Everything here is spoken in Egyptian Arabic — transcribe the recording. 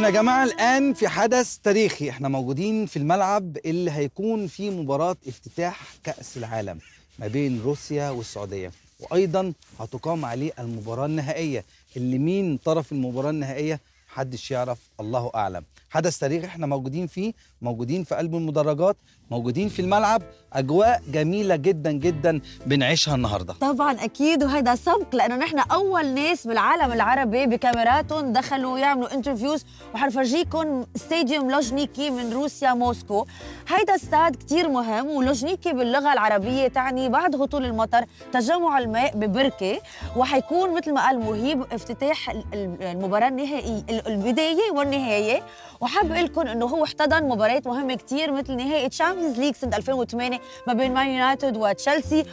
احنا يا جماعه الان في حدث تاريخي احنا موجودين في الملعب اللي هيكون فيه مباراه افتتاح كاس العالم ما بين روسيا والسعوديه وايضا هتقام عليه المباراه النهائيه اللي مين طرف المباراه النهائيه محدش يعرف الله اعلم حدث تاريخي احنا موجودين فيه موجودين في قلب المدرجات موجودين في الملعب اجواء جميله جدا جدا بنعيشها النهارده طبعا اكيد وهذا سبق لانه نحن اول ناس بالعالم العربي بكاميراتهم دخلوا يعملوا انترفيوز وحنفرجيكم استاديوم لوجنيكي من روسيا موسكو هيدا استاد كتير مهم ولوجنيكي باللغه العربيه تعني بعد هطول المطر تجمع الماء ببركه وحيكون مثل ما قال مهيب افتتاح ال- ال- المباراه النهائيه ال- البدايه والنهايه وحاب اقول لكم انه هو احتضن مباريات مهمه كتير مثل نهائي تشامبيونز ليج سنه 2008 ما بين مان يونايتد وتشيلسي